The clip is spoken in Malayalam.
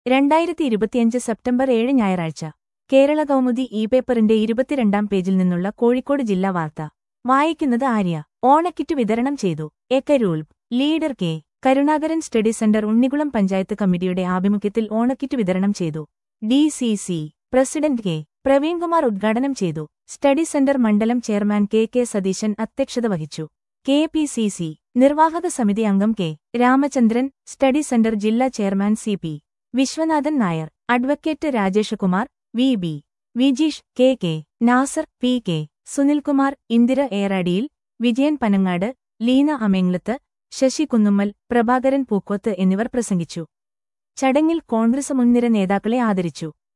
രണ്ടായിരത്തി ഇരുപത്തിയഞ്ച് സെപ്റ്റംബർ ഏഴ് ഞായറാഴ്ച കേരള കൗമുദി ഇ പേപ്പറിന്റെ ഇരുപത്തിരണ്ടാം പേജിൽ നിന്നുള്ള കോഴിക്കോട് ജില്ലാ വാർത്ത വായിക്കുന്നത് ആര്യ ഓണക്കിറ്റ് വിതരണം ചെയ്തു Ekkarool leader K Karunakaran study centre Unnikulam panchayat കമ്മിറ്റിയുടെ ആഭിമുഖ്യത്തിൽ ഓണക്കിറ്റ് വിതരണം ചെയ്തു D C C president K Praveenkumar ഉദ്ഘാടനം ചെയ്തു സ്റ്റഡി സെന്റർ മണ്ഡലം ചെയർമാൻ കെ കെ സതീശൻ അധ്യക്ഷത വഹിച്ചു കെ പി സി സി നിർവാഹക സമിതി അംഗം കെ രാമചന്ദ്രൻ സ്റ്റഡി സെന്റർ ജില്ലാ chairman C P Viswanathan Nair advocate Rajeshkumar V B Vijeesh K K Nasar P K Sunilkumar Indira Eradiyil Vijayan Panangad Leena Amenglath Sasi Kunnummal Prabhakaran Pookkoth എന്നിവർ പ്രസംഗിച്ചു ചടങ്ങിൽ കോൺഗ്രസ് മുൻനിര നേതാക്കളെ ആദരിച്ചു